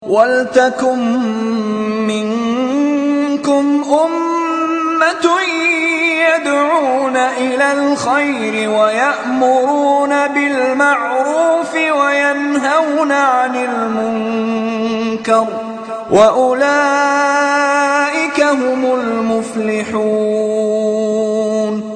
وَلْتَكُن مِّنكُمْ أُمَّةٌ يَدْعُونَ إِلَى الْخَيْرِ وَيَأْمُرُونَ بِالْمَعْرُوفِ وَيَنْهَوْنَ عَنِ الْمُنكَرِ ۚ وَأُولَٰئِكَ هُمُ الْمُفْلِحُونَ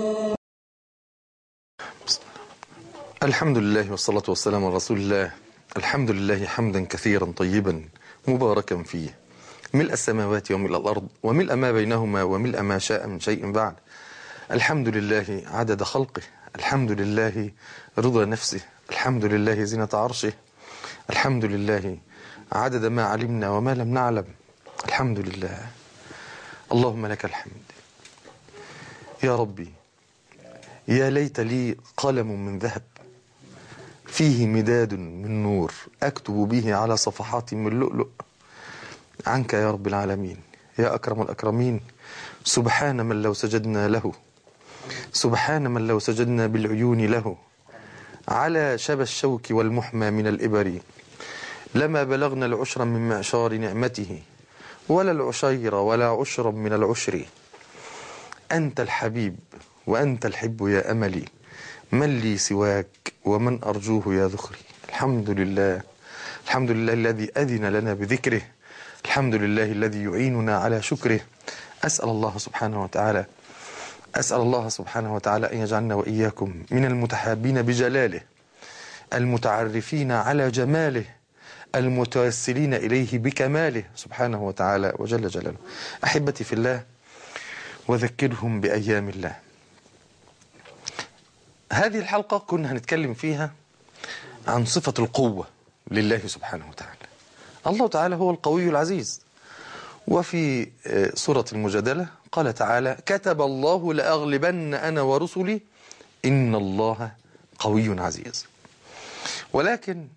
الحمد لله والصلاة والسلام على رسول الله الحمد لله حمدا كثيرا طيبا مباركا فيه ملء السماوات وملء الأرض وملء ما بينهما وملء ما شاء من شيء بعد الحمد لله عدد خلقه الحمد لله رضا نفسه الحمد لله زينة عرشه الحمد لله عدد ما علمنا وما لم نعلم الحمد لله اللهم لك الحمد يا ربي يا ليت لي قلم من ذهب فيه مداد من نور أكتب به على صفحات من لؤلؤ عنك يا رب العالمين يا أكرم الأكرمين سبحان من لو سجدنا له سبحان من لو سجدنا بالعيون له على شبى الشوك والمحمى من الإبر لما بلغنا العشر من معشار نعمته ولا العشير ولا عشرا من العشر أنت الحبيب وأنت الحب يا أملي من لي سواك ومن أرجوه يا ذخري الحمد لله الحمد لله الذي أذن لنا بذكره الحمد لله الذي يعيننا على شكره أسأل الله سبحانه وتعالى أسأل الله سبحانه وتعالى أن يجعلنا وإياكم من المتحابين بجلاله المتعرفين على جماله المتوسلين إليه بكماله سبحانه وتعالى وجل جلاله أحبتي في الله وذكرهم بأيام الله هذه الحلقة كنا هنتكلم فيها عن صفة القوة لله سبحانه وتعالى الله تعالى هو القوي العزيز وفي سورة المجادلة قال تعالى كتب الله لأغلبن أنا ورسلي إن الله قوي عزيز ولكن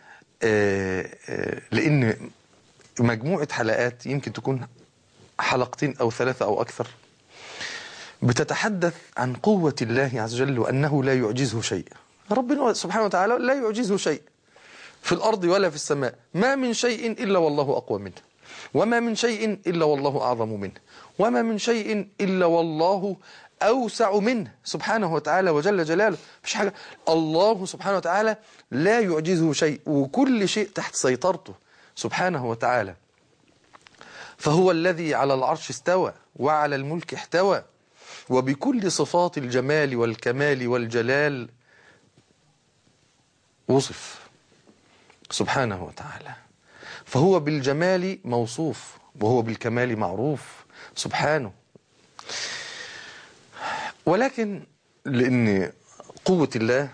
لأن مجموعة حلقات يمكن تكون حلقتين أو ثلاثة أو أكثر بتتحدث عن قوة الله عز وجل وأنه لا يعجزه شيء ربنا سبحانه وتعالى لا يعجزه شيء في الأرض ولا في السماء ما من شيء إلا والله أقوى منه وما من شيء إلا والله أعظم منه وما من شيء إلا والله أوسع منه سبحانه وتعالى وجل جلاله مش حاجة الله سبحانه وتعالى لا يعجزه شيء وكل شيء تحت سيطرته سبحانه وتعالى فهو الذي على العرش استوى وعلى الملك احتوى وبكل صفات الجمال والكمال والجلال وصف سبحانه وتعالى فهو بالجمال موصوف وهو بالكمال معروف سبحانه ولكن لأن قوة الله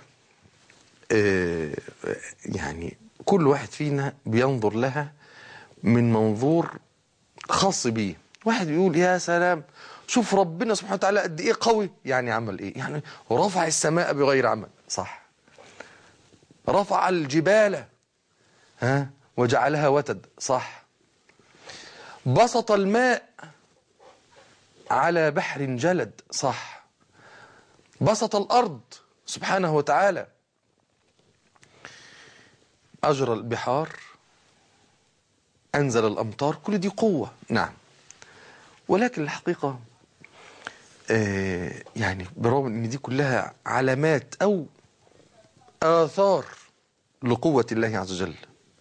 يعني كل واحد فينا بينظر لها من منظور خاص بيه واحد يقول يا سلام شوف ربنا سبحانه وتعالى قد ايه قوي يعني عمل ايه يعني رفع السماء بغير عمل صح رفع الجبال ها وجعلها وتد صح بسط الماء على بحر جلد صح بسط الأرض سبحانه وتعالى أجرى البحار أنزل الأمطار كل دي قوة نعم ولكن الحقيقة آه يعني برغم ان دي كلها علامات او آثار لقوة الله عز وجل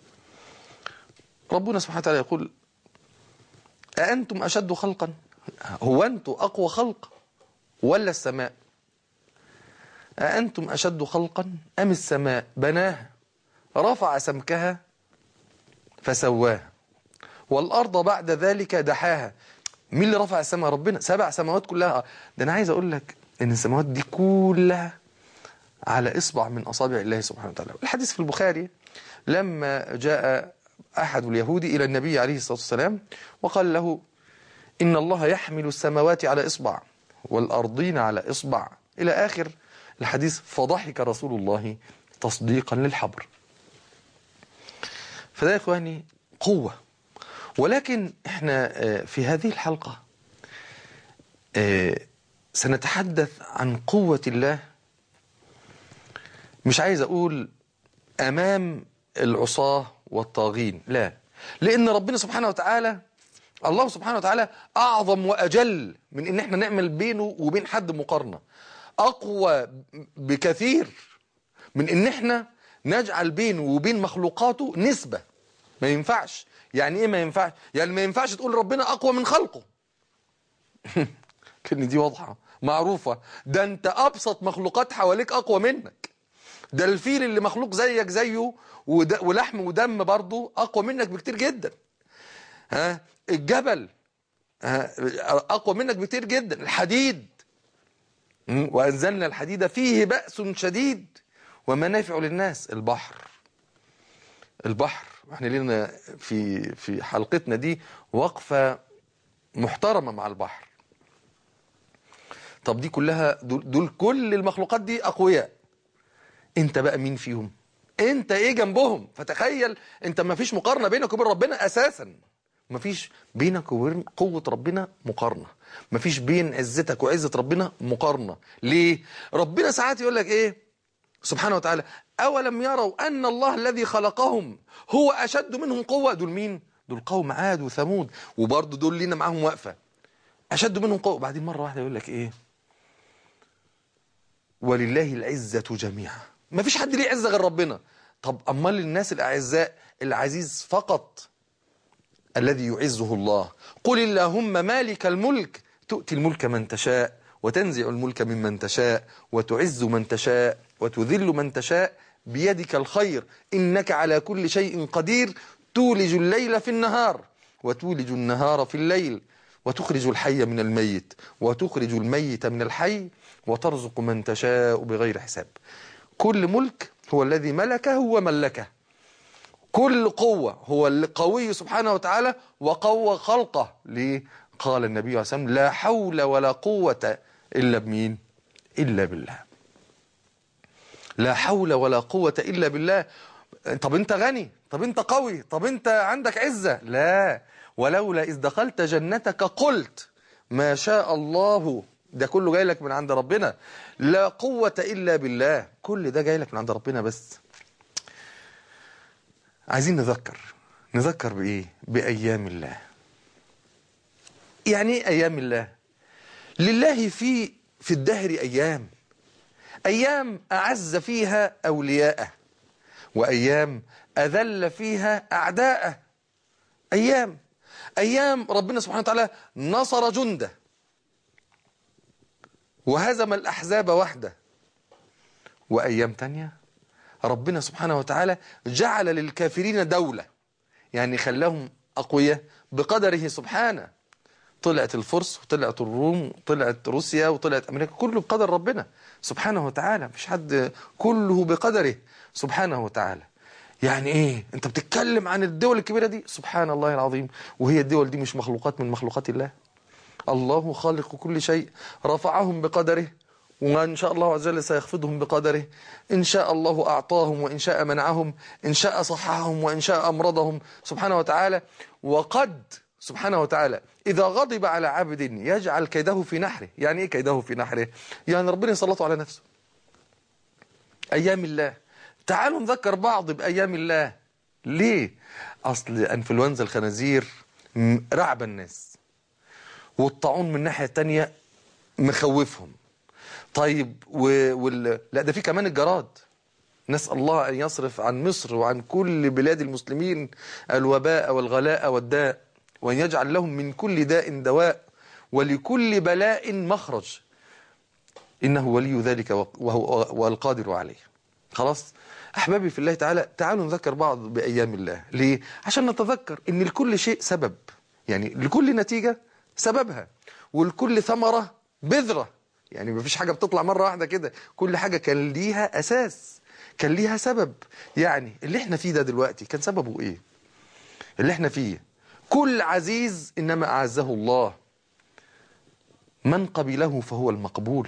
ربنا سبحانه وتعالى يقول أأنتم أشد خلقا هو أنتم أقوى خلق ولا السماء أأنتم أشد خلقا أم السماء بناها رفع سمكها فسواها والأرض بعد ذلك دحاها مين اللي رفع السماء ربنا سبع سماوات كلها ده انا عايز اقول لك ان السماوات دي كلها على اصبع من اصابع الله سبحانه وتعالى الحديث في البخاري لما جاء احد اليهود الى النبي عليه الصلاه والسلام وقال له ان الله يحمل السماوات على اصبع والارضين على اصبع الى اخر الحديث فضحك رسول الله تصديقا للحبر فده يا اخواني قوه ولكن احنا في هذه الحلقة سنتحدث عن قوة الله مش عايز أقول أمام العصاة والطاغين لا لأن ربنا سبحانه وتعالى الله سبحانه وتعالى أعظم وأجل من إن احنا نعمل بينه وبين حد مقارنة أقوى بكثير من إن احنا نجعل بينه وبين مخلوقاته نسبة ما ينفعش يعني ايه ما ينفعش يعني ما ينفعش تقول ربنا أقوى من خلقه كلمة دي واضحة معروفة ده انت أبسط مخلوقات حواليك أقوى منك ده الفيل اللي مخلوق زيك زيه ود- ولحم ودم برضه أقوى منك بكتير جدا ها الجبل ها أقوى منك بكتير جدا الحديد م? وأنزلنا الحديد فيه بأس شديد ومنافع للناس البحر البحر احنا لنا في في حلقتنا دي وقفة محترمة مع البحر طب دي كلها دول, دول كل المخلوقات دي أقوياء انت بقى مين فيهم انت ايه جنبهم فتخيل انت ما فيش مقارنة بينك وبين ربنا اساسا ما فيش بينك وبين قوة ربنا مقارنة ما فيش بين عزتك وعزة ربنا مقارنة ليه ربنا ساعات يقول لك ايه سبحانه وتعالى أولم يروا أن الله الذي خلقهم هو أشد منهم قوة دول مين دول قوم عاد وثمود وبرضه دول لينا معاهم وقفة أشد منهم قوة بعدين مرة واحدة يقول لك إيه ولله العزة جميعا ما فيش حد ليه عزة غير ربنا طب أمال الناس الأعزاء العزيز فقط الذي يعزه الله قل اللهم مالك الملك تؤتي الملك من تشاء وتنزع الملك ممن تشاء وتعز من تشاء وتذل من تشاء بيدك الخير إنك على كل شيء قدير تولج الليل في النهار وتولج النهار في الليل وتخرج الحي من الميت وتخرج الميت من الحي وترزق من تشاء بغير حساب كل ملك هو الذي ملكه وملكه كل قوة هو القوي سبحانه وتعالى وقوى خلقه ليه قال النبي عليه الصلاة والسلام لا حول ولا قوة إلا بمين إلا بالله لا حول ولا قوة إلا بالله طب انت غني طب انت قوي طب انت عندك عزة لا ولولا إذ دخلت جنتك قلت ما شاء الله ده كله جاي لك من عند ربنا لا قوة إلا بالله كل ده جاي لك من عند ربنا بس عايزين نذكر نذكر بإيه بأيام الله يعني ايه أيام الله لله في في الدهر أيام أيام أعز فيها أولياءه وأيام أذل فيها أعداءه أيام أيام ربنا سبحانه وتعالى نصر جنده وهزم الأحزاب وحده وأيام تانية ربنا سبحانه وتعالى جعل للكافرين دولة يعني خلاهم أقوياء بقدره سبحانه طلعت الفرس وطلعت الروم وطلعت روسيا وطلعت أمريكا كله بقدر ربنا سبحانه وتعالى مفيش حد كله بقدره سبحانه وتعالى يعني ايه انت بتتكلم عن الدول الكبيرة دي سبحان الله العظيم وهي الدول دي مش مخلوقات من مخلوقات الله الله خالق كل شيء رفعهم بقدره وإن شاء الله عز وجل سيخفضهم بقدره إن شاء الله أعطاهم وإن شاء منعهم إن شاء صححهم وإن شاء أمرضهم سبحانه وتعالى وقد سبحانه وتعالى إذا غضب على عبد يجعل كيده في نحره يعني إيه كيده في نحره يعني ربنا يسلطه على نفسه أيام الله تعالوا نذكر بعض بأيام الله ليه أصل أنفلونزا الخنازير م- رعب الناس والطاعون من الناحية التانية مخوفهم طيب و... وال... لا ده في كمان الجراد نسأل الله أن يصرف عن مصر وعن كل بلاد المسلمين الوباء والغلاء والداء وأن يجعل لهم من كل داء دواء ولكل بلاء مخرج إنه ولي ذلك وهو والقادر عليه خلاص أحبابي في الله تعالى تعالوا نذكر بعض بأيام الله ليه؟ عشان نتذكر إن لكل شيء سبب يعني لكل نتيجة سببها ولكل ثمرة بذرة يعني مفيش حاجة بتطلع مرة واحدة كده كل حاجة كان ليها أساس كان ليها سبب يعني اللي احنا فيه ده دلوقتي كان سببه ايه اللي احنا فيه كل عزيز إنما أعزه الله من قبله فهو المقبول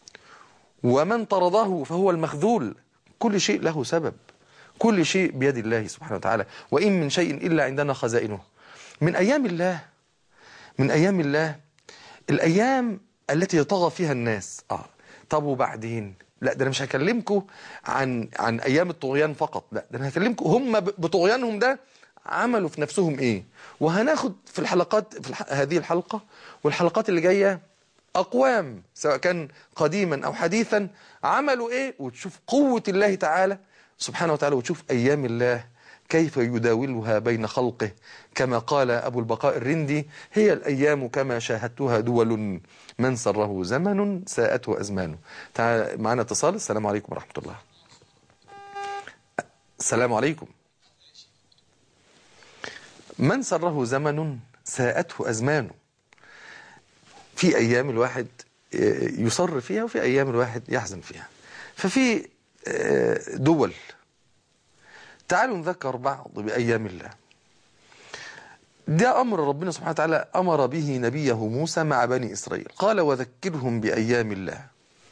ومن طرده فهو المخذول كل شيء له سبب كل شيء بيد الله سبحانه وتعالى وإن من شيء إلا عندنا خزائنه من أيام الله من أيام الله الأيام التي يطغى فيها الناس آه. طب وبعدين لا ده أنا مش هكلمكم عن عن أيام الطغيان فقط لا ده أنا هكلمكم هم ب- بطغيانهم ده عملوا في نفسهم ايه وهناخد في الحلقات في الح... هذه الحلقة والحلقات اللي جاية أقوام سواء كان قديما أو حديثا عملوا ايه وتشوف قوة الله تعالى سبحانه وتعالى وتشوف أيام الله كيف يداولها بين خلقه كما قال أبو البقاء الرندي هي الأيام كما شاهدتها دول من سره زمن ساءته أزمانه تعال معنا اتصال السلام عليكم ورحمة الله السلام عليكم من سره زمن ساءته أزمانه في أيام الواحد يصر فيها وفي أيام الواحد يحزن فيها ففي دول تعالوا نذكر بعض بأيام الله ده أمر ربنا سبحانه وتعالى أمر به نبيه موسى مع بني إسرائيل قال وذكرهم بأيام الله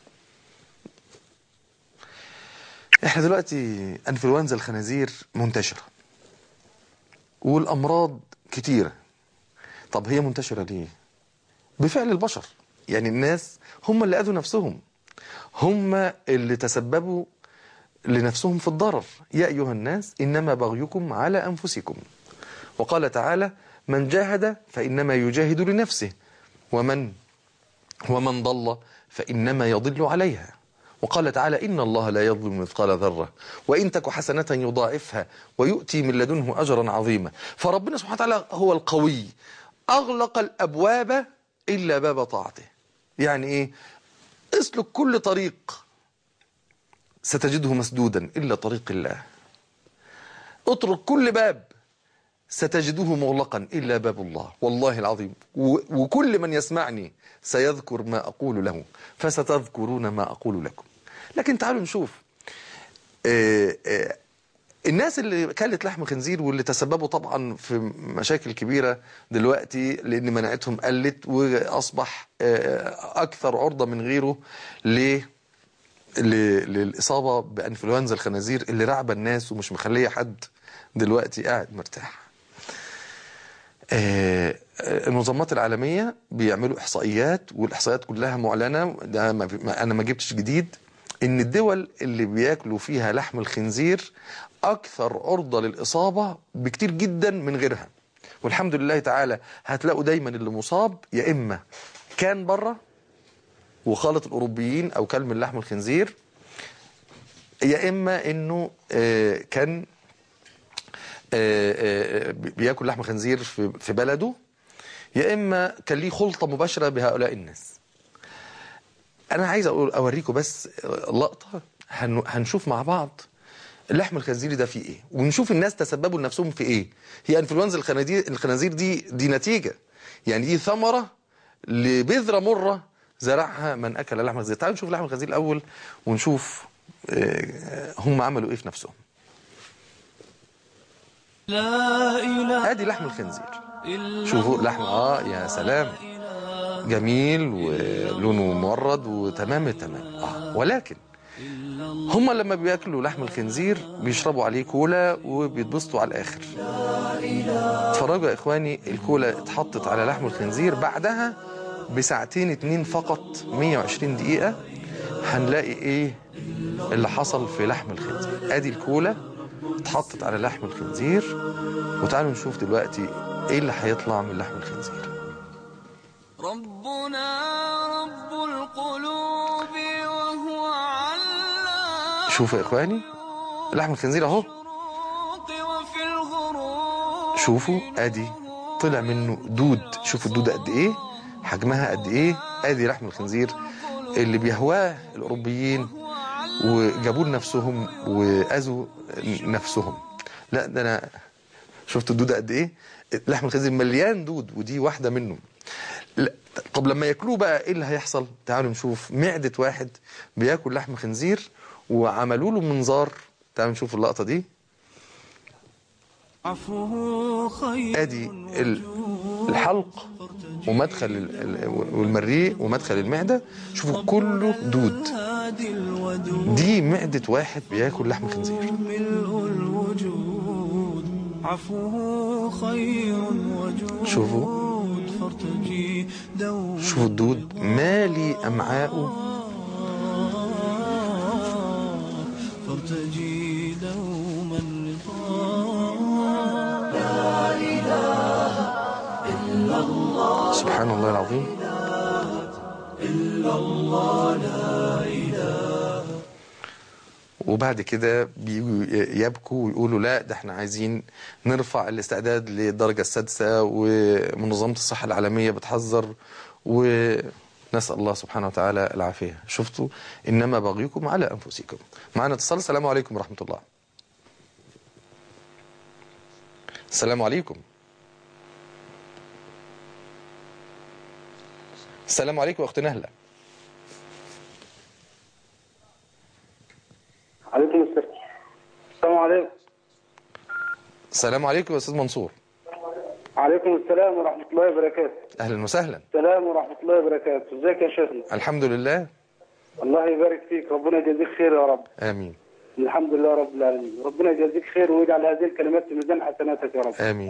احنا دلوقتي انفلونزا الخنازير منتشرة والأمراض كتيرة طب هي منتشرة ليه بفعل البشر يعني الناس هم اللي أذوا نفسهم هم اللي تسببوا لنفسهم في الضرر يا أيها الناس إنما بغيكم على أنفسكم وقال تعالى من جاهد فإنما يجاهد لنفسه ومن ومن ضل فإنما يضل عليها وقال تعالى إن الله لا يظلم مثقال ذرة وإن تك حسنة يضاعفها ويؤتي من لدنه أجرا عظيما فربنا سبحانه وتعالى هو القوي أغلق الأبواب إلا باب طاعته يعني إيه اسلك كل طريق ستجده مسدودا إلا طريق الله اترك كل باب ستجده مغلقا إلا باب الله والله العظيم وكل من يسمعني سيذكر ما أقول له فستذكرون ما أقول لكم لكن تعالوا نشوف آآ آآ الناس اللي كلت لحم خنزير واللي تسببوا طبعا في مشاكل كبيرة دلوقتي لأن مناعتهم قلت وأصبح أكثر عرضة من غيره ل للإصابة بأنفلونزا الخنازير اللي رعبة الناس ومش مخلية حد دلوقتي قاعد مرتاح المنظمات العالمية بيعملوا إحصائيات والإحصائيات كلها معلنة ده ما أنا ما جبتش جديد إن الدول اللي بياكلوا فيها لحم الخنزير أكثر عرضة للإصابة بكتير جدا من غيرها والحمد لله تعالى هتلاقوا دايما اللي مصاب يا إما كان بره وخالط الأوروبيين أو كل من لحم الخنزير يا إما إنه كان بياكل لحم خنزير في بلده يا إما كان ليه خلطة مباشرة بهؤلاء الناس أنا عايز أقول أوريكم بس لقطة هنشوف مع بعض اللحم الخنزيري ده فيه ايه ونشوف الناس تسببوا لنفسهم في ايه هي انفلونزا الخنازير الخنازير دي دي نتيجة يعني دي ثمرة لبذرة مرة زرعها من اكل لحم الخنزير تعالوا نشوف لحم الخنزير الاول ونشوف هم عملوا ايه في نفسهم لا إله ادي لحم الخنزير شوفوا لحم اه يا سلام جميل ولونه مورد وتمام التمام اه ولكن هم لما بياكلوا لحم الخنزير بيشربوا عليه كولا وبيتبسطوا على الاخر اتفرجوا يا اخواني الكولا اتحطت على لحم الخنزير بعدها بساعتين اتنين فقط 120 دقيقة هنلاقي ايه اللي حصل في لحم الخنزير ادي الكولا اتحطت على لحم الخنزير وتعالوا نشوف دلوقتي ايه اللي هيطلع من لحم الخنزير ربنا رب القلوب وهو علام شوفوا يا اخواني لحم الخنزير اهو الشروق وفي الغروب شوفوا ادي طلع منه دود شوفوا الدودة قد ايه حجمها قد ايه ادي لحم الخنزير اللي بيهواه الاوروبيين وجابوا لنفسهم واذوا نفسهم لا ده انا شفت الدودة قد ايه لحم الخنزير مليان دود ودي واحدة منهم لا، طب لما ياكلوه بقى ايه اللي هيحصل تعالوا نشوف معدة واحد بياكل لحم خنزير وعملوا له منظار تعالوا نشوف اللقطة دي عفوه خير ادي ال- الحلق ومدخل ال- ال- والمريء ومدخل المعدة شوفوا كله دود هادي الودود دي معدة واحد بياكل لحم خنزير ملء الوجود عفوه خير وجود شوفوا. فارتجي دوما شوفوا الدود مالي أمعاؤه فارتجي دوما رضا سبحان الله العظيم وبعد كده بيجوا يبكوا ويقولوا لا ده احنا عايزين نرفع الاستعداد للدرجة السادسة ومنظمة الصحة العالمية بتحذر ونسأل الله سبحانه وتعالى العافية شفتوا إنما بغيكم على أنفسكم معنا اتصال السلام عليكم ورحمة الله السلام عليكم السلام عليكم أخت نهلة عليكم السلام السلام عليكم السلام عليكم يا أستاذ منصور عليكم السلام ورحمة الله وبركاته أهلا وسهلا السلام ورحمة الله وبركاته ازيك يا شيخنا الحمد لله الله يبارك فيك ربنا يجازيك خير يا رب آمين الحمد لله رب العالمين ربنا يجازيك خير ويجعل هذه الكلمات في ميزان حسناتك يا رب آمين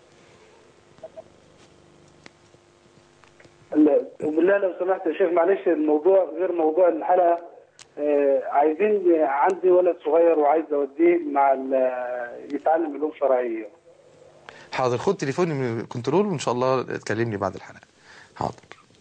ال- وبالله لو سمحت يا شيخ معلش الموضوع غير موضوع الحلقة آه، عايزين عندي ولد صغير وعايز اوديه مع ال- يتعلم علوم شرعية حاضر خد تليفوني من الكنترول وإن شاء الله تكلمني بعد الحلقة حاضر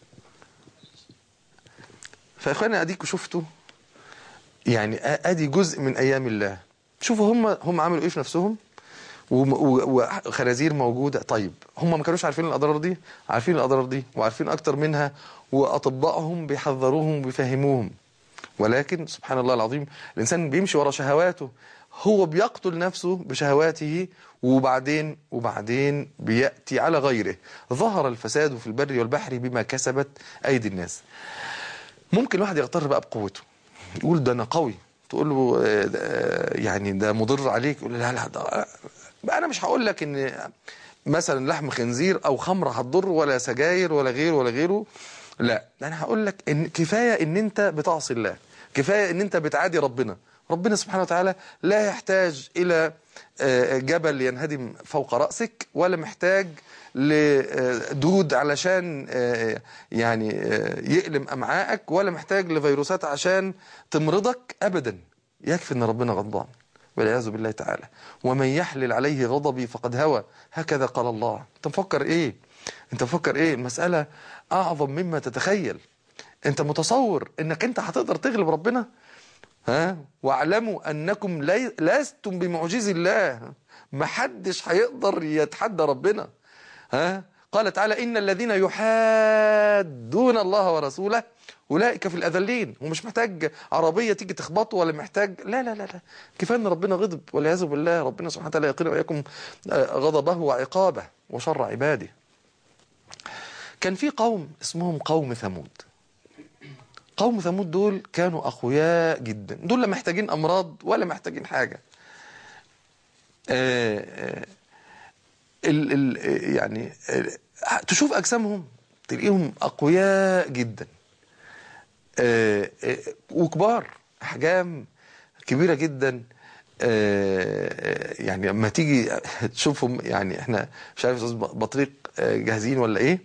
فإخوانا أديكوا شفتوا يعني آ- أدي جزء من أيام الله شوفوا هم هم عملوا إيه في نفسهم وم- و- وخنازير موجودة طيب هم ما كانوش عارفين الأضرار دي عارفين الأضرار دي وعارفين أكتر منها وأطبائهم بيحذروهم وبيفهموهم ولكن سبحان الله العظيم الإنسان بيمشي ورا شهواته هو بيقتل نفسه بشهواته وبعدين وبعدين بيأتي على غيره ظهر الفساد في البر والبحر بما كسبت أيدي الناس ممكن الواحد يغتر بقى بقوته يقول ده أنا قوي تقول له آه، ده- آه، يعني ده مضر عليك يقول له لا لا ده بقى أنا مش هقول لك إن مثلا لحم خنزير أو خمرة هتضر ولا سجاير ولا غيره ولا غيره لا ده أنا هقول لك إن كفاية إن أنت بتعصي الله كفاية إن أنت بتعادي ربنا ربنا سبحانه وتعالى لا يحتاج إلى آه، جبل ينهدم فوق رأسك ولا محتاج لدود علشان آه، يعني آه، يألم أمعائك ولا محتاج لفيروسات عشان تمرضك أبدا يكفي أن ربنا غضبان والعياذ بالله تعالى ومن يحلل عليه غضبي فقد هوى هكذا قال الله انت مفكر ايه انت مفكر ايه المسألة اعظم مما تتخيل انت متصور انك انت هتقدر تغلب ربنا ها واعلموا انكم لي- لستم بمعجز الله محدش هيقدر يتحدى ربنا ها قال تعالى ان الذين يحادون الله ورسوله اولئك في الاذلين ومش محتاج عربيه تيجي تخبطه ولا محتاج لا لا لا لا كفايه ان ربنا غضب والعياذ بالله ربنا سبحانه وتعالى يقين واياكم آه، غضبه وعقابه وشر عباده كان في قوم اسمهم قوم ثمود قوم ثمود دول كانوا أقوياء جدا دول لا محتاجين أمراض ولا محتاجين حاجة آه، آه، ال ال آه، يعني آه، تشوف أجسامهم تلاقيهم أقوياء جدا آه، آه، وكبار أحجام كبيرة جدا آه، آه، يعني لما تيجي تشوفهم يعني احنا مش عارف استاذ بطريق آه، جاهزين ولا ايه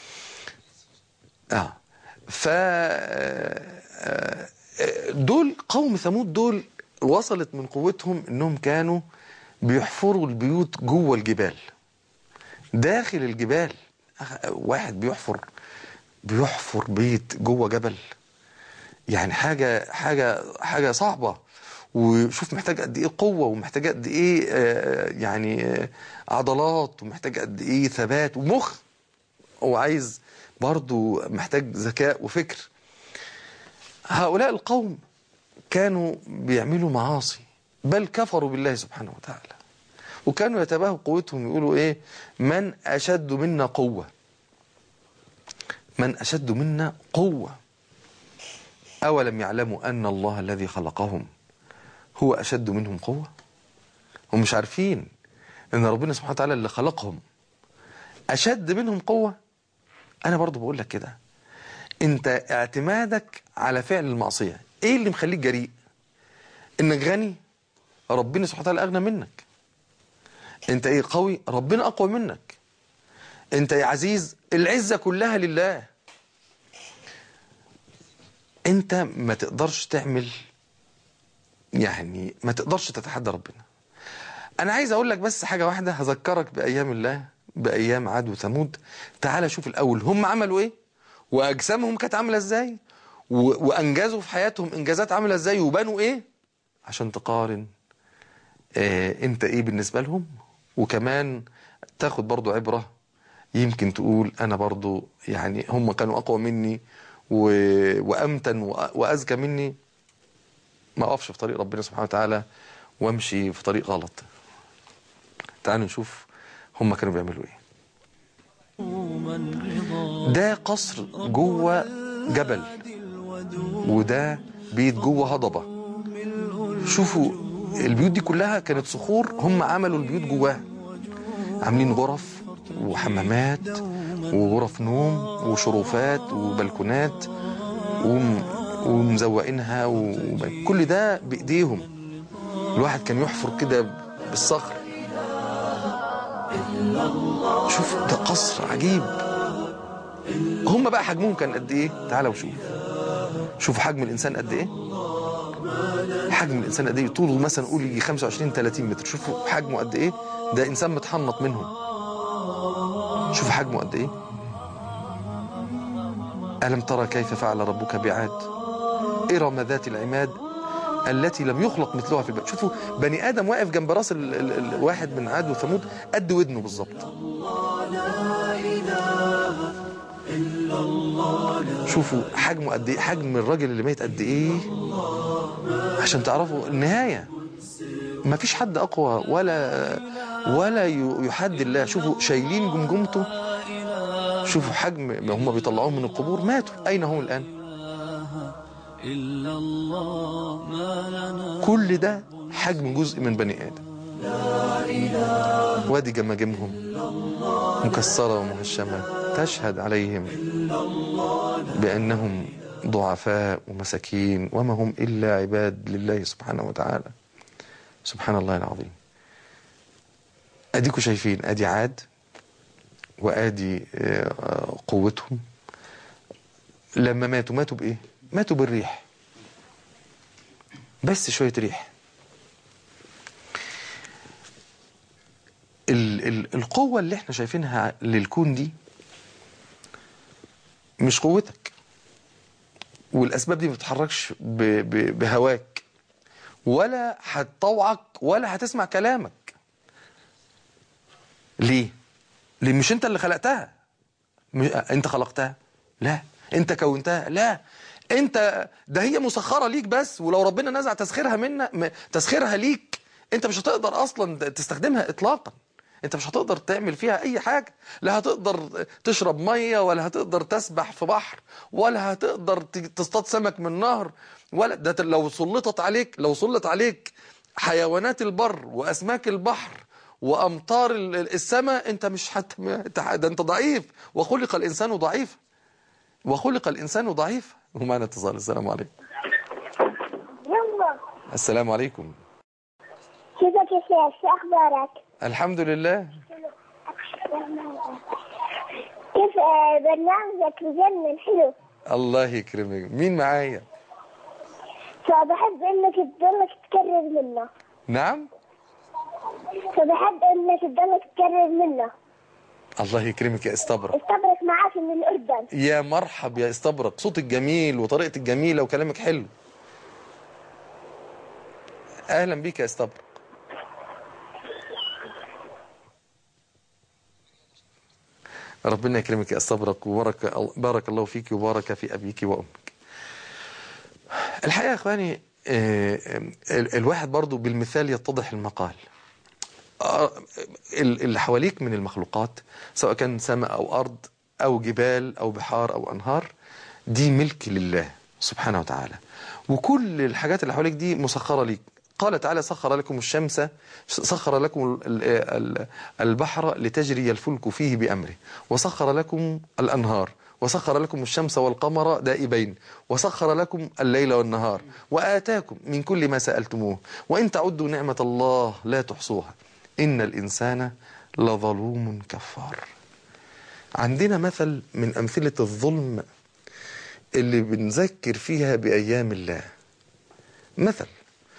اه ف آه، آه، دول قوم ثمود دول وصلت من قوتهم انهم كانوا بيحفروا البيوت جوه الجبال داخل الجبال أخ- واحد بيحفر بيحفر بيت جوه جبل يعني حاجة حاجة حاجة صعبة وشوف محتاج قد ايه قوة ومحتاج قد ايه آه، يعني آه، عضلات ومحتاج قد ايه ثبات ومخ هو عايز برضو محتاج ذكاء وفكر هؤلاء القوم كانوا بيعملوا معاصي بل كفروا بالله سبحانه وتعالى وكانوا يتباهوا قوتهم يقولوا ايه من اشد منا قوة من اشد منا قوة اولم يعلموا ان الله الذي خلقهم هو اشد منهم قوة هم مش عارفين ان ربنا سبحانه وتعالى اللي خلقهم اشد منهم قوة انا برضو بقول لك كده انت اعتمادك على فعل المعصية ايه اللي مخليك جريء انك غني ربنا سبحانه وتعالى اغنى منك انت ايه قوي ربنا اقوى منك انت يا عزيز العزة كلها لله انت ما تقدرش تعمل يعني ما تقدرش تتحدى ربنا انا عايز اقول لك بس حاجة واحدة هذكرك بايام الله بأيام عاد وثمود تعال شوف الأول هم عملوا إيه وأجسامهم كانت عاملة إزاي و- وأنجزوا في حياتهم إنجازات عاملة إزاي وبنوا إيه عشان تقارن آه أنت إيه بالنسبة لهم وكمان تاخد برضو عبرة يمكن تقول أنا برضو يعني هم كانوا أقوى مني و... وأمتن وأ- وأذكى مني ما أقفش في طريق ربنا سبحانه وتعالى وامشي في طريق غلط تعالوا نشوف هم كانوا بيعملوا ايه ده قصر جوه جبل وده بيت جوه هضبة شوفوا البيوت دي كلها كانت صخور هم عملوا البيوت جواها عاملين غرف وحمامات وغرف نوم وشرفات وبلكونات وم- ومزوقينها وكل ده بإيديهم الواحد كان يحفر كده بالصخر شوف ده قصر عجيب هم بقى حجمهم كان قد ايه تعالوا وشوف شوف حجم الانسان قد ايه حجم الانسان قد ايه طوله مثلا قول يجي 25 30 متر شوفوا حجمه قد ايه ده انسان متحنط منهم شوف حجمه قد ايه الم ترى كيف فعل ربك بعاد ارم ذات العماد التي لم يخلق مثلها في البلد شوفوا بني ادم واقف جنب راس ال- ال- ال- الواحد من عاد وثمود قد ودنه بالظبط شوفوا حجمه قد ايه حجم الراجل اللي ميت قد ايه عشان تعرفوا النهايه ما فيش حد اقوى ولا ولا ي- يحد الله شوفوا شايلين جمجمته شوفوا حجم ما هم بيطلعوهم من القبور ماتوا اين هم الان إلا الله ما لنا كل ده حجم جزء من بني آدم وادي جماجمهم مكسرة ومهشمة تشهد عليهم بأنهم ضعفاء ومساكين وما هم إلا عباد لله سبحانه وتعالى سبحان الله العظيم أديكوا شايفين أدي عاد وأدي آه، قوتهم لما ماتوا ماتوا بإيه ماتوا بالريح بس شوية ريح ال ال القوة اللي احنا شايفينها للكون دي مش قوتك والأسباب دي ما بتتحركش ب ب بهواك ولا هتطوعك ولا هتسمع كلامك ليه؟ ليه مش انت اللي خلقتها م- انت خلقتها لا انت كونتها لا انت ده هي مسخره ليك بس ولو ربنا نزع تسخيرها منا م- تسخيرها ليك انت مش هتقدر اصلا تستخدمها اطلاقا انت مش هتقدر تعمل فيها اي حاجه لا هتقدر تشرب ميه ولا هتقدر تسبح في بحر ولا هتقدر ت- تصطاد سمك من نهر ولا ده لو سلطت عليك لو سلط عليك حيوانات البر واسماك البحر وامطار ال- ال- السماء انت مش حتى ده انت ضعيف وخلق الانسان ضعيفا وخلق الانسان ضعيفا ومعنا اتصال السلام عليكم يلا السلام عليكم كيفك يا شيخ شو اخبارك؟ الحمد لله كيف آه، برنامجك بجنن حلو الله يكرمك مين معايا فبحب انك تضلك تكرر منه نعم فبحب انك تضلك تكرر منه الله يكرمك يا استبرق استبرك معاك من الاردن يا مرحب يا استبرق صوتك جميل وطريقتك جميلة وكلامك حلو اهلا بيك يا استبرق ربنا يكرمك يا استبرق وبارك بارك الله فيك وبارك في ابيك وامك الحقيقه يا اخواني آه، ال- الواحد برضو بالمثال يتضح المقال آه، ال- اللي حواليك من المخلوقات سواء كان سماء أو أرض أو جبال أو بحار أو أنهار دي ملك لله سبحانه وتعالى وكل الحاجات اللي حواليك دي مسخرة ليك قال تعالى سخر لكم الشمس سخر لكم ال- ال- البحر لتجري الفلك فيه بأمره وسخر لكم الأنهار وسخر لكم الشمس والقمر دائبين وسخر لكم الليل والنهار وآتاكم من كل ما سألتموه وإن تعدوا نعمة الله لا تحصوها إن الإنسان لظلوم كفار عندنا مثل من أمثلة الظلم اللي بنذكر فيها بأيام الله مثل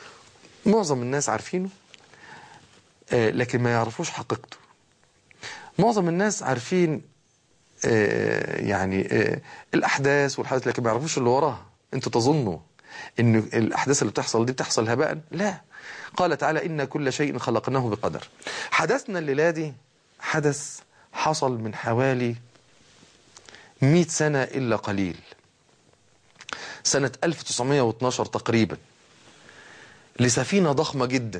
معظم الناس عارفينه آه، لكن ما يعرفوش حقيقته معظم الناس عارفين آه، يعني آه، الأحداث والحدث لكن ما يعرفوش اللي وراها انتوا تظنوا ان الأحداث اللي بتحصل دي بتحصل هباء لا قال تعالى إن كل شيء خلقناه بقدر حدثنا الليلة دي حدث حصل من حوالي 100 سنة إلا قليل سنة 1912 تقريبا لسفينة ضخمة جدا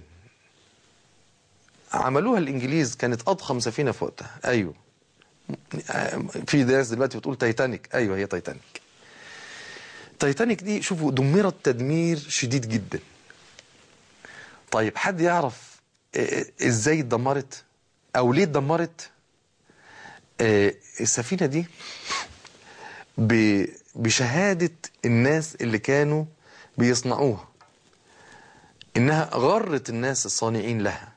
عملوها الإنجليز كانت أضخم سفينة في وقتها أيوه في ناس دلوقتي بتقول تايتانيك أيوه هي تايتانيك تايتانيك دي شوفوا دمرت تدمير شديد جدا طيب حد يعرف آه، ازاي اتدمرت او ليه اتدمرت آه، السفينة دي ب- بشهادة الناس اللي كانوا بيصنعوها انها غرت الناس الصانعين لها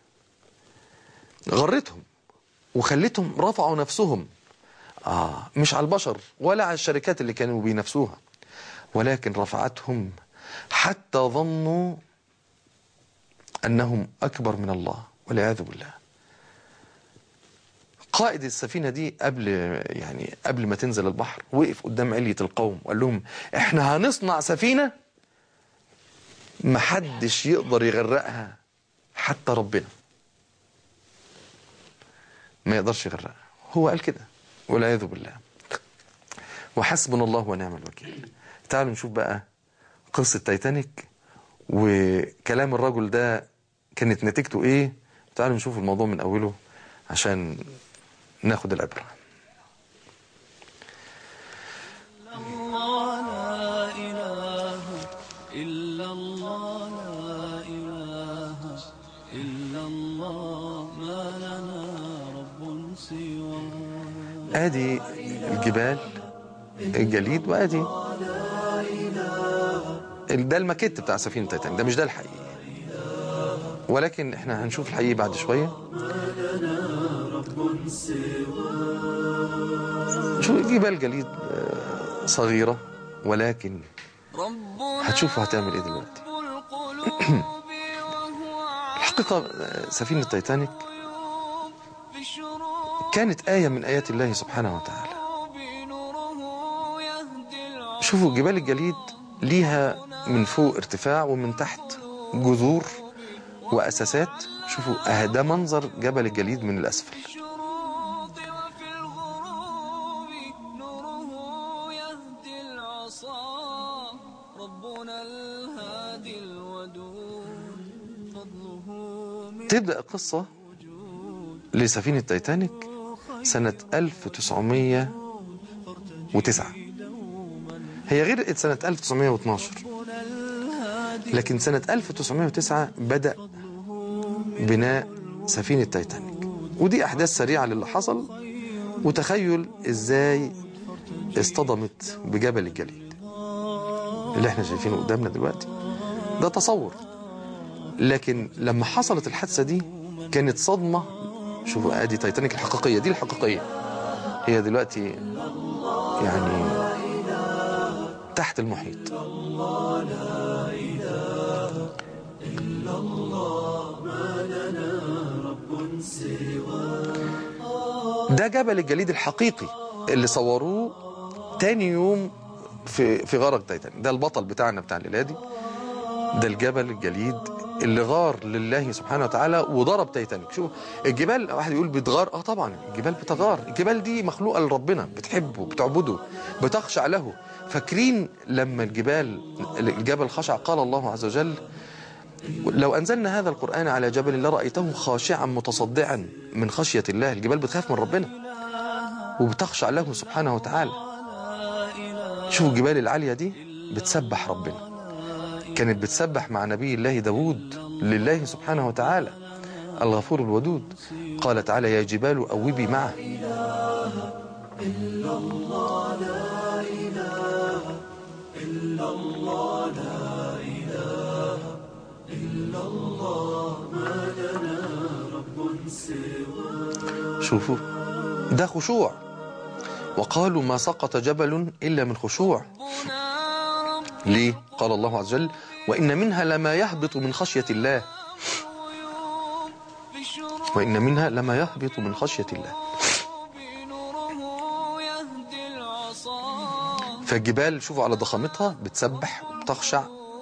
غرتهم وخلتهم رفعوا نفسهم آه مش على البشر ولا على الشركات اللي كانوا بينافسوها ولكن رفعتهم حتى ظنوا أنهم أكبر من الله والعياذ بالله قائد السفينة دي قبل يعني قبل ما تنزل البحر وقف قدام علية القوم وقال لهم احنا هنصنع سفينة محدش يقدر يغرقها حتى ربنا ما يقدرش يغرقها هو قال كده والعياذ بالله وحسبنا الله ونعم الوكيل تعالوا نشوف بقى قصة تايتانيك وكلام الرجل ده كانت نتيجته ايه تعالوا نشوف الموضوع من اوله عشان ناخد العبرة الله لا إله إلا الله لا إله إلا الله ما لنا رب سواه ادي الجبال الجليد وادي ال- ده الماكيت بتاع سفينة تايتانيك ده مش ده الحقيقي ولكن احنا هنشوف الحقيقي بعد شوية شوف جبال جليد آه، صغيرة ولكن ربنا هتشوفوا هتعمل ايه دلوقتي رب القلوب وهو الحقيقة آه، سفينة تايتانيك عيوب في الشروق كانت آية من آيات الله سبحانه وتعالى بنوره يهدي العصر شوفوا جبال الجليد ليها من فوق ارتفاع ومن تحت جذور وأساسات شوفوا آه، ده منظر جبل الجليد من الأسفل الشروق وفي الغروب نوره يهدي العصا ربنا الهادي الودود فضله من تبدأ القصة لسفينة تايتانيك سنة 1909 هي غير سنة 1912 لكن سنة 1909 بدأ بناء سفينة تايتانيك ودي أحداث سريعة للي حصل وتخيل إزاي اصطدمت بجبل الجليد اللي احنا شايفينه قدامنا دلوقتي ده تصور لكن لما حصلت الحادثة دي كانت صدمة شوفوا ادي تايتانيك الحقيقية دي الحقيقية هي دلوقتي يعني تحت المحيط ده جبل الجليد الحقيقي اللي صوروه تاني يوم في في غرق تايتانيك ده البطل بتاعنا بتاع الليله دي ده الجبل الجليد اللي غار لله سبحانه وتعالى وضرب تايتانيك شوف الجبال واحد يقول بتغار اه طبعا الجبال بتغار الجبال دي مخلوقه لربنا بتحبه بتعبده بتخشع له فاكرين لما الجبال الجبل خشع قال الله عز وجل لو أنزلنا هذا القرآن على جبل لرأيته خاشعا متصدعا من خشية الله الجبال بتخاف من ربنا وبتخشع له سبحانه وتعالى شوفوا الجبال العالية دي بتسبح ربنا كانت بتسبح مع نبي الله داود لله سبحانه وتعالى الغفور الودود قال تعالى يا جبال أوبي معه شوفوا ده خشوع وقالوا ما سقط جبل إلا من خشوع ربنا رب ليه؟ قال الله عز وجل وإن منها لما يهبط من خشية الله الغيوب في الشروق وإن منها لما يهبط من خشية الله فالجبال شوفوا على ضخامتها بتسبح وبتخشع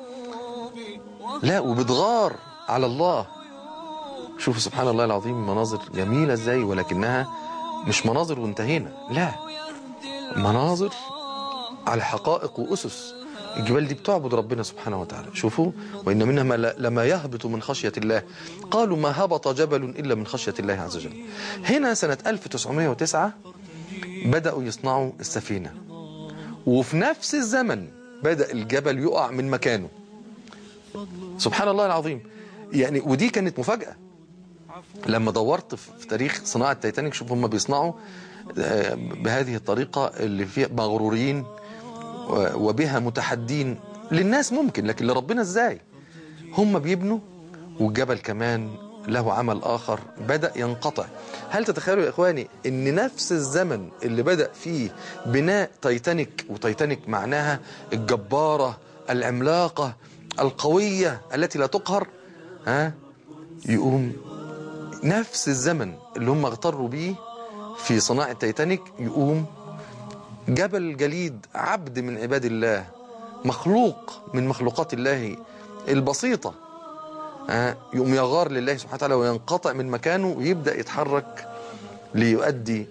لا وبتغار على الله شوفوا سبحان الله العظيم مناظر جميلة ازاي ولكنها مش مناظر وانتهينا لا مناظر على حقائق وأسس الجبال دي بتعبد ربنا سبحانه وتعالى شوفوا وإن منها ما ل- لما يهبط من خشية الله قالوا ما هبط جبل إلا من خشية الله عز وجل هنا سنة 1909 بدأوا يصنعوا السفينة وفي نفس الزمن بدأ الجبل يقع من مكانه سبحان الله العظيم يعني ودي كانت مفاجأة لما دورت في في تاريخ صناعة تايتانيك شوف هم بيصنعوا آه، بهذه الطريقة اللي فيها مغرورين و- وبها متحدين للناس ممكن لكن لربنا ازاي هم بيبنوا والجبل كمان له عمل آخر بدأ ينقطع هل تتخيلوا يا إخواني أن نفس الزمن اللي بدأ فيه بناء تايتانيك وتايتانيك معناها الجبارة العملاقة القوية التي لا تقهر ها يقوم نفس الزمن اللي هم اغتروا بيه في صناعة تايتانيك يقوم جبل جليد عبد من عباد الله مخلوق من مخلوقات الله البسيطة آه، يقوم يغار لله سبحانه وتعالى وينقطع من مكانه ويبدأ يتحرك ليؤدي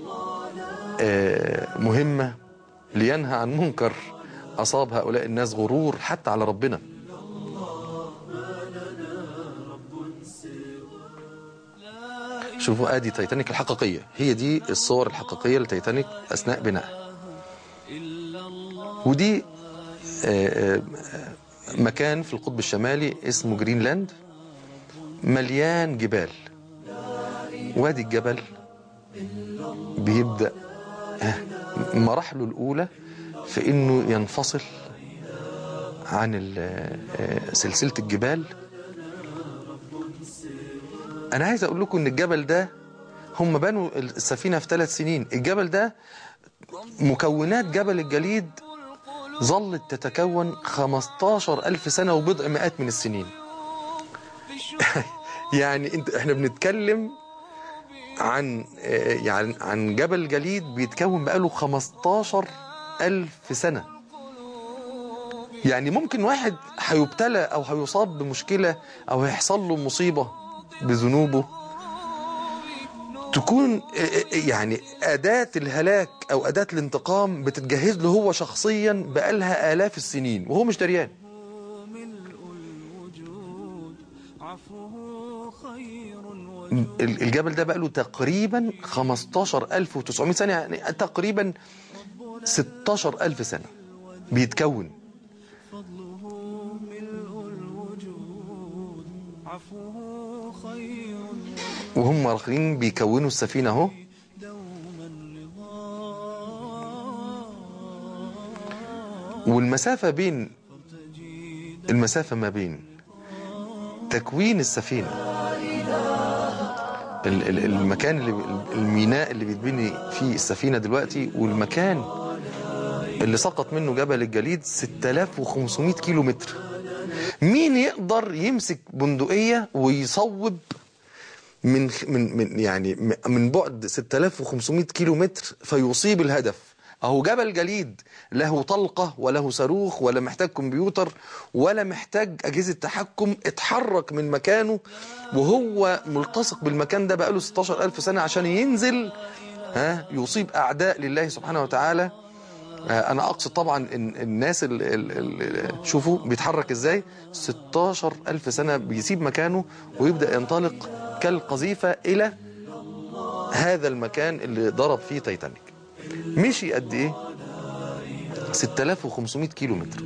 آه، مهمة لينهى عن منكر أصاب هؤلاء الناس غرور حتى على ربنا شوفوا ادي تايتانيك الحقيقية هي دي الصور الحقيقية لتايتانيك أثناء بنائها ودي آه، آه، مكان في القطب الشمالي اسمه جرينلاند مليان جبال وادي الجبل بيبدأ آه، مراحله الأولى في إنه ينفصل عن ال- آه، سلسلة الجبال أنا عايز أقول لكم إن الجبل ده هم بنوا السفينة في ثلاث سنين الجبل ده مكونات جبل الجليد ظلت تتكون 15 ألف سنة وبضع مئات من السنين يعني انت احنا بنتكلم عن آه، يعني عن جبل جليد بيتكون بقاله 15 ألف سنة يعني ممكن واحد هيبتلى أو هيصاب بمشكلة أو هيحصل له مصيبة بذنوبه تكون آه، آه، يعني أداة الهلاك أو أداة الانتقام بتتجهز له هو شخصيا بقالها آلاف السنين وهو مش دريان ملء الوجود عفوه خير ال- الجبل ده بقاله تقريبا 15900 سنة يعني تقريبا 16000 سنة بيتكون فضله ملء الوجود عفوه خير وهم راخرين بيكونوا السفينة اهو دوما رضا والمسافة بين المسافة ما بين تكوين السفينة ال- ال- المكان اللي الميناء اللي بيتبني فيه السفينة دلوقتي والمكان اللي سقط منه جبل الجليد 6500 كيلو متر مين يقدر يمسك بندقية ويصوب من من من يعني م- من بعد 6500 كيلو متر فيصيب الهدف اهو جبل جليد له طلقة وله صاروخ ولا محتاج كمبيوتر ولا محتاج أجهزة تحكم اتحرك من مكانه وهو ملتصق بالمكان ده بقاله 16 ألف سنة عشان ينزل ها يصيب أعداء لله سبحانه وتعالى آه، أنا أقصد طبعا إن الناس اللي اللي شوفوا بيتحرك إزاي 16 ألف سنة بيسيب مكانه ويبدأ ينطلق كالقذيفة إلى هذا المكان اللي ضرب فيه تايتانيك مشي قد إيه 6500 كيلو متر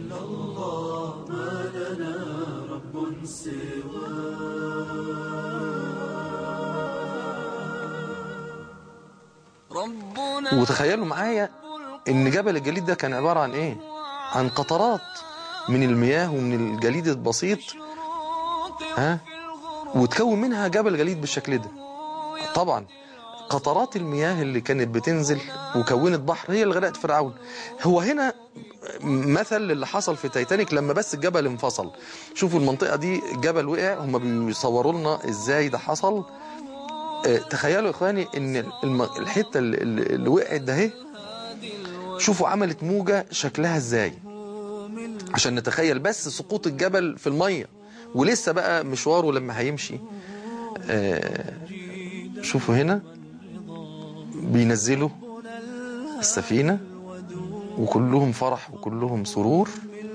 ربنا وتخيلوا معايا ان جبل الجليد ده كان عبارة عن ايه عن قطرات من المياه ومن الجليد البسيط ها وتكون منها جبل جليد بالشكل ده طبعا قطرات المياه اللي كانت بتنزل وكونت بحر هي اللي غرقت فرعون هو هنا مثل اللي حصل في تايتانيك لما بس الجبل انفصل شوفوا المنطقة دي الجبل وقع هم بيصوروا لنا ازاي ده حصل آه، تخيلوا يا اخواني ان الم- الحتة اللي, اللي وقعت ده اهي شوفوا عملت موجة شكلها ازاي عشان نتخيل بس سقوط الجبل في المية ولسه بقى مشواره لما هيمشي آه شوفوا هنا بينزلوا السفينة وكلهم فرح وكلهم سرور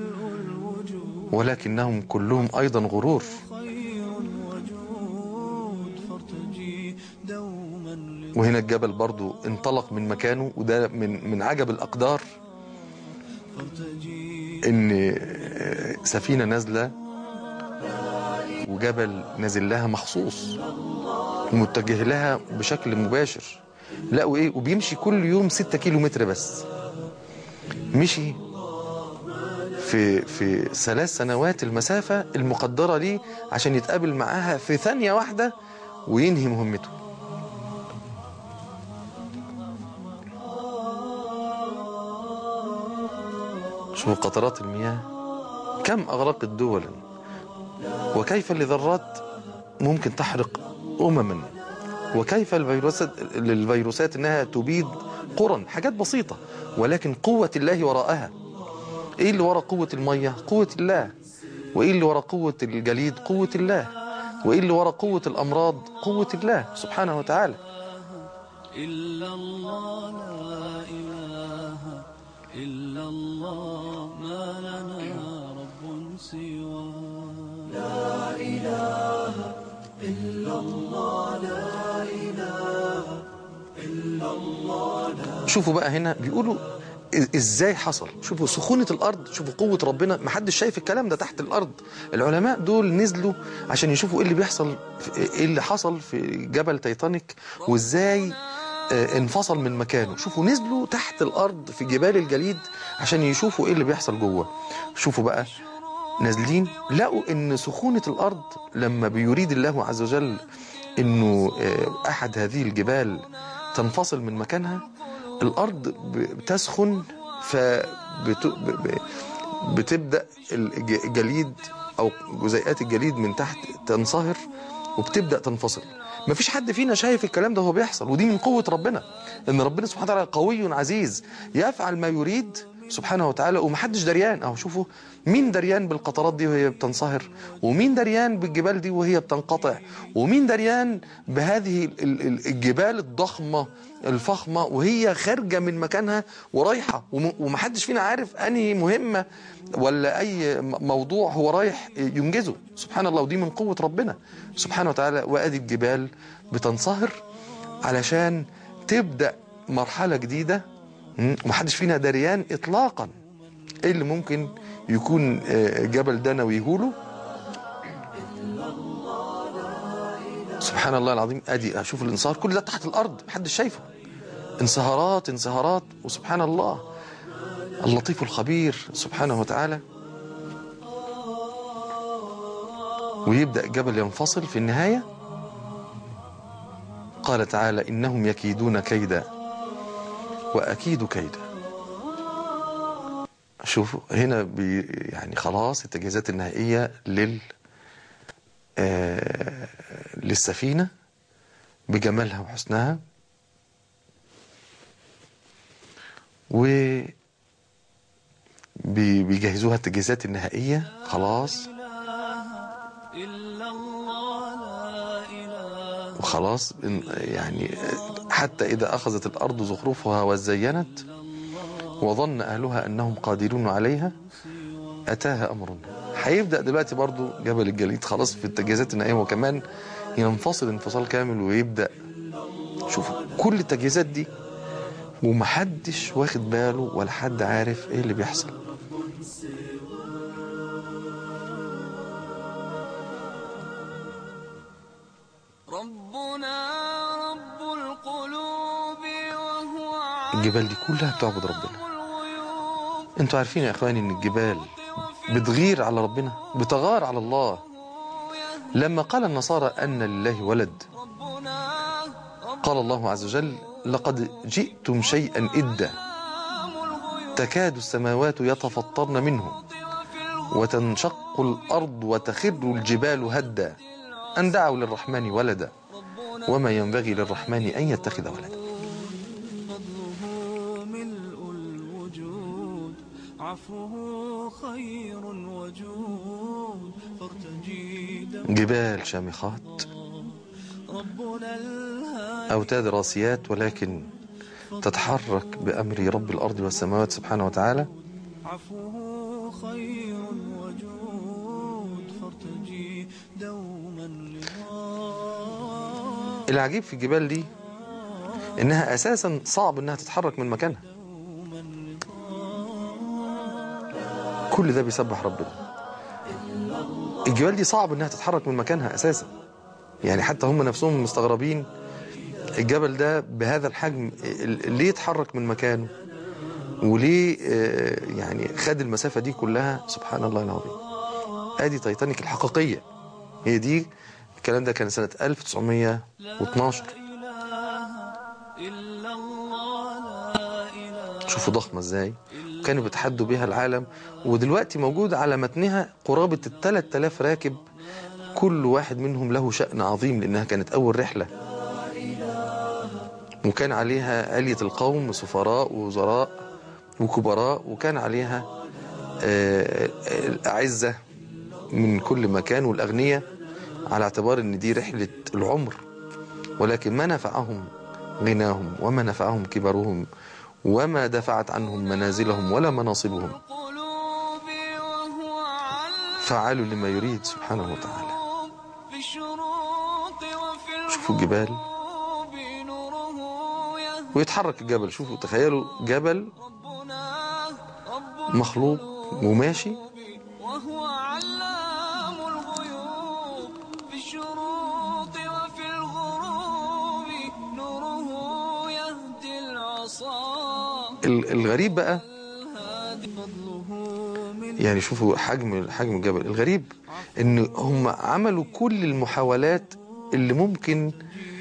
ولكنهم كلهم أيضا غرور خير وجود فارتجي دوما وهنا الجبل برضو انطلق من مكانه وده من من عجب الأقدار فارتجي ان سفينة نازلة وجبل نازل لها مخصوص ومتجه لها بشكل مباشر لا وايه وبيمشي كل يوم ستة كيلو متر بس مشي في في ثلاث سنوات المسافة المقدرة ليه عشان يتقابل معاها في ثانية واحدة وينهي مهمته شوفوا قطرات المياه كم أغرقت دولا وكيف لذرات ممكن تحرق أمما وكيف الفيروسات للفيروسات انها تبيد قرى حاجات بسيطة ولكن قوة الله وراءها ايه اللي وراء قوة المية قوة الله وايه اللي وراء قوة الجليد قوة الله وايه اللي وراء قوة الامراض قوة الله سبحانه وتعالى إلا الله لا إله إلا الله ما لنا رب سواه شوفوا بقى هنا بيقولوا إ- ازاي حصل شوفوا سخونة الارض شوفوا قوة ربنا محدش شايف الكلام ده تحت الارض العلماء دول نزلوا عشان يشوفوا ايه اللي بيحصل في- ايه اللي حصل في جبل تايتانيك وازاي آه، انفصل من مكانه شوفوا نزلوا تحت الارض في جبال الجليد عشان يشوفوا ايه اللي بيحصل جوه شوفوا بقى نازلين لقوا ان سخونة الارض لما بيريد الله عز وجل انه آه، احد هذه الجبال تنفصل من مكانها الارض ب- بتسخن فبتبدا الجليد او جزيئات الجليد من تحت تنصهر وبتبدا تنفصل مفيش حد فينا شايف الكلام ده هو بيحصل ودي من قوه ربنا ان ربنا سبحانه وتعالى قوي عزيز يفعل ما يريد سبحانه وتعالى ومحدش دريان اهو شوفوا مين دريان بالقطرات دي وهي بتنصهر ومين دريان بالجبال دي وهي بتنقطع ومين دريان بهذه ال- ال- الجبال الضخمة الفخمة وهي خارجة من مكانها ورايحة وم- ومحدش فينا عارف أنهي مهمة ولا أي م- موضوع هو رايح ينجزه سبحان الله ودي من قوة ربنا سبحانه وتعالى وأدي الجبال بتنصهر علشان تبدأ مرحلة جديدة مم، ومحدش فينا دريان إطلاقا ايه اللي ممكن يكون آه، جبل ده ناويهوله سبحان الله العظيم ادي اشوف الانصهار كل ده تحت الارض محدش شايفه انصهارات انصهارات وسبحان الله اللطيف الخبير سبحانه وتعالى ويبدأ الجبل ينفصل في النهاية قال تعالى إنهم يكيدون كيدا وأكيد كيدا شوفوا هنا بي يعني خلاص التجهيزات النهائية لل آه للسفينة بجمالها وحسنها و بي- بيجهزوها التجهيزات النهائية خلاص إلا الله لا إله وخلاص إن- يعني حتى إذا أخذت الأرض زخرفها وزينت وظن أهلها أنهم قادرون عليها أتاها أمرنا هيبدأ دلوقتي برضو جبل الجليد خلاص في التجهيزات النهائية وكمان ينفصل انفصال كامل ويبدأ شوفوا كل التجهيزات دي ومحدش واخد باله ولا حد عارف ايه اللي بيحصل ربنا رب القلوب وهو الجبال دي كلها بتعبد ربنا عالم الغيوب انتوا عارفين يا اخواني ان الجبال بتغير على ربنا بتغار على الله لما قال النصارى ان لله ولد ربنا قال الله عز وجل لقد جئتم شيئا إدا تكاد السماوات يتفطرن منه وتنشق الأرض وتخر الجبال هدا أن دعوا للرحمن ولدا وما ينبغي للرحمن أن يتخذ ولدا فضله ملء عفوه خير وجود فارتجي جبال شامخات ربنا الهادي أوتاد راسيات ولكن تتحرك بأمر رب الأرض والسماوات سبحانه وتعالى عفوه خير وجود فارتجي دوما لظى العجيب في الجبال دي إنها أساسا صعب إنها تتحرك من مكانها كل ده بيسبح ربنا الجبال دي صعب إنها تتحرك من مكانها أساسا يعني حتى هم نفسهم مستغربين الجبل ده بهذا الحجم ال- ليه يتحرك من مكانه وليه آه، يعني خد المسافة دي كلها سبحان الله العظيم ادي تايتانيك الحقيقية هي دي الكلام ده كان سنة 1912 إلا الله لا إله شوفوا ضخمة ازاي كانوا بيتحدوا بيها العالم ودلوقتي موجود على متنها قرابة ال 3000 راكب كل واحد منهم له شأن عظيم لأنها كانت أول رحلة وكان عليها علية القوم سفراء ووزراء وكبراء وكان عليها آه، الأعزة من كل مكان والأغنياء على اعتبار أن دي رحلة العمر ولكن ما نفعهم غناهم وما نفعهم كبرهم وما دفعت عنهم منازلهم ولا مناصبهم القلوب وهو على فعال لما يريد سبحانه وتعالى في الشروق وفي شوفوا الجبال الغروب نوره يهدي ويتحرك الجبل شوفوا تخيلوا جبل ربنا رب مخلوق وماشي وهو علام الغيوب في الشروق وفي الغروب نوره يهدي العصا ال- الغريب بقى الهادي فضله من يعني شوفوا حجم حجم الجبل الغريب ان هم عملوا كل المحاولات اللي ممكن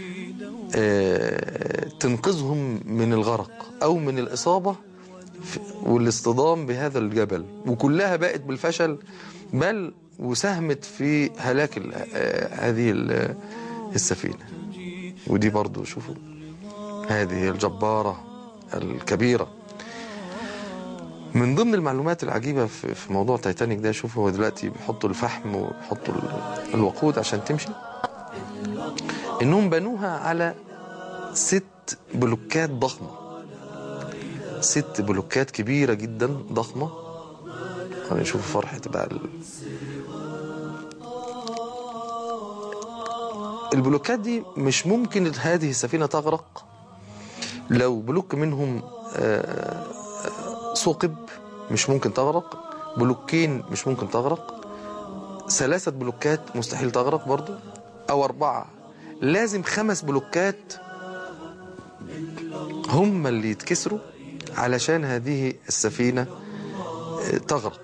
آه، تنقذهم من الغرق او من الاصابه في- والاصطدام بهذا الجبل وكلها بقت بالفشل بل وساهمت في هلاك ال- آه، هذه ال- السفينه ودي برضو شوفوا هذه الجباره الكبيره من ضمن المعلومات العجيبة في في موضوع تايتانيك ده شوفوا هو دلوقتي بيحطوا الفحم ويحطوا ال- الوقود عشان تمشي انهم بنوها على ست بلوكات ضخمة ست بلوكات كبيرة جدا ضخمة نشوف فرحة بقى ال... البلوكات دي مش ممكن هذه السفينة تغرق لو بلوك منهم آه، ثقب مش ممكن تغرق بلوكين مش ممكن تغرق ثلاثة بلوكات مستحيل تغرق برضو أو أربعة لازم خمس بلوكات هم اللي يتكسروا علشان هذه السفينة آه، تغرق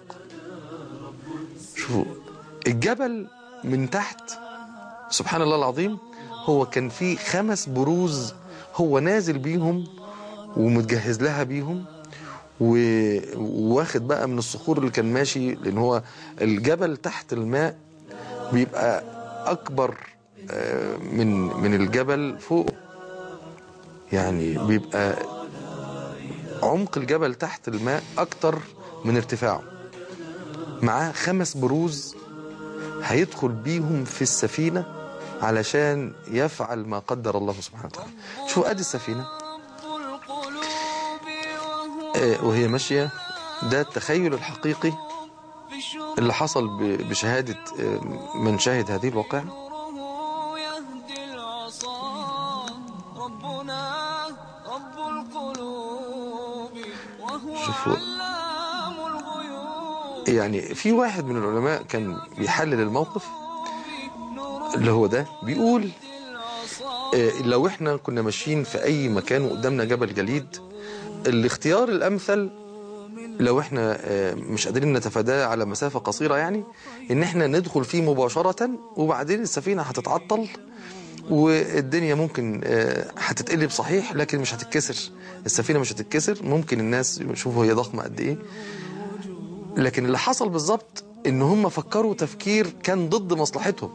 شوفوا الجبل من تحت سبحان الله العظيم هو كان فيه خمس بروز هو نازل بيهم ومتجهز لها بيهم و- وواخد بقى من الصخور اللي كان ماشي لان هو الجبل تحت الماء بيبقى اكبر آه، من من الجبل فوق يعني بيبقى عمق الجبل تحت الماء اكتر من ارتفاعه معاه خمس بروز هيدخل بيهم في السفينة علشان يفعل ما قدر الله سبحانه وتعالى شوفوا ادي السفينة رب القلوب وهو آه، وهي ماشية ده التخيل الحقيقي في الشروق اللي حصل ب- بشهادة آه، من شاهد هذه الواقعة نوره يهدي العصا ربنا رب القلوب وهو شوفوا. علام الغيوب يعني في واحد من العلماء كان بيحلل الموقف نوره اللي هو ده بيقول العصا آه، لو احنا كنا ماشيين في اي مكان وقدامنا جبل جليد الاختيار الامثل لو احنا آه، مش قادرين نتفاداه على مسافة قصيرة يعني ان احنا ندخل فيه مباشرة وبعدين السفينة هتتعطل والدنيا ممكن آه، هتتقلب صحيح لكن مش هتتكسر السفينة مش هتتكسر ممكن الناس يشوفوا هي ضخمة قد ايه لكن اللي حصل بالظبط ان هم فكروا تفكير كان ضد مصلحتهم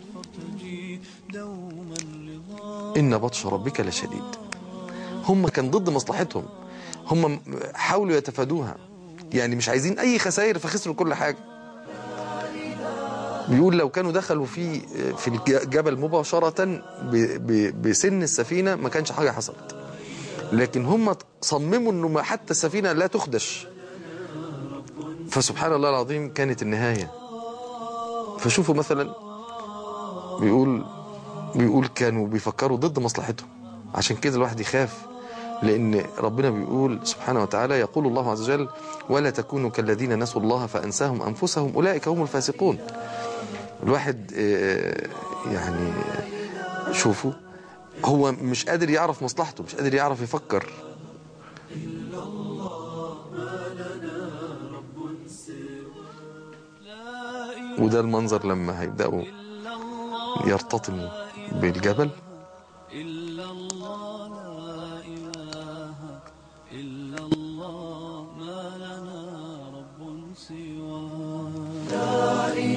ان بطش ربك لشديد هم كان ضد مصلحتهم هم حاولوا يتفادوها يعني مش عايزين اي خسائر فخسروا كل حاجه بيقول لو كانوا دخلوا في في الجبل مباشره ب- ب- بسن السفينه ما كانش حاجه حصلت لكن هم صمموا انه ما حتى السفينه لا تخدش فسبحان الله العظيم كانت النهايه فشوفوا مثلا بيقول بيقول كانوا بيفكروا ضد مصلحتهم عشان كده الواحد يخاف لأن ربنا بيقول سبحانه وتعالى يقول الله عز وجل ولا تكونوا كالذين نسوا الله فأنساهم أنفسهم أولئك هم الفاسقون الواحد آه، يعني شوفوا هو مش قادر يعرف مصلحته مش قادر يعرف يفكر وده المنظر لما هيبدأوا يرتطموا بالجبل إلا الله لا إله إلا الله ما لنا رب سواه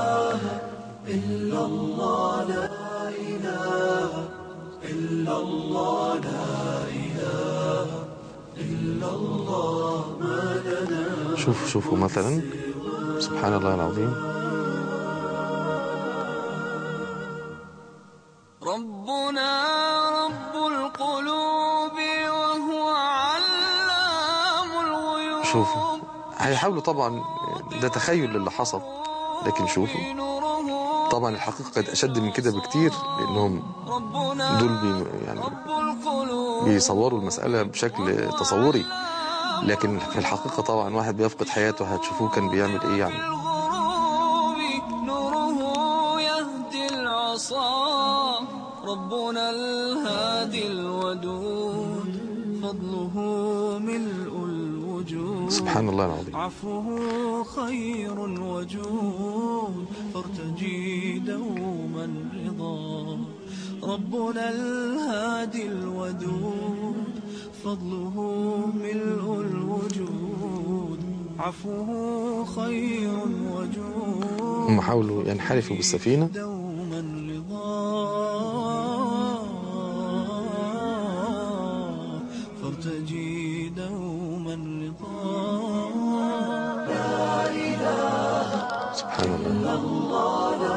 شوفوا شوفوا مثلا سبحان الله العظيم ربنا رب القلوب وهو علام الغيوب شوفوا هيحاولوا طبعا ده تخيل للي حصل لكن شوفوا نوره طبعا الحقيقة كانت أشد من كده بكتير لأنهم ربنا دول بي يعني رب القلوب بيصوروا المسألة بشكل تصوري لكن في الحقيقة طبعا واحد بيفقد حياته هتشوفوه كان بيعمل ايه يعني الغروب نوره يهدي العصا ربنا الهادي الودود فضله ملء الوجود سبحان الله العظيم عفوه خير وجود فارتجي دوما رضا ربنا الهادي الودود فضله ملء الوجود عفوه خير وجود هم حاولوا ينحرفوا بالسفينة دوما رضا فارتجي دوما رضا سبحان الله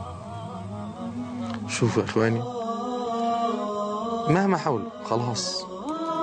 شوفوا يا اخواني مهما حاولوا خلاص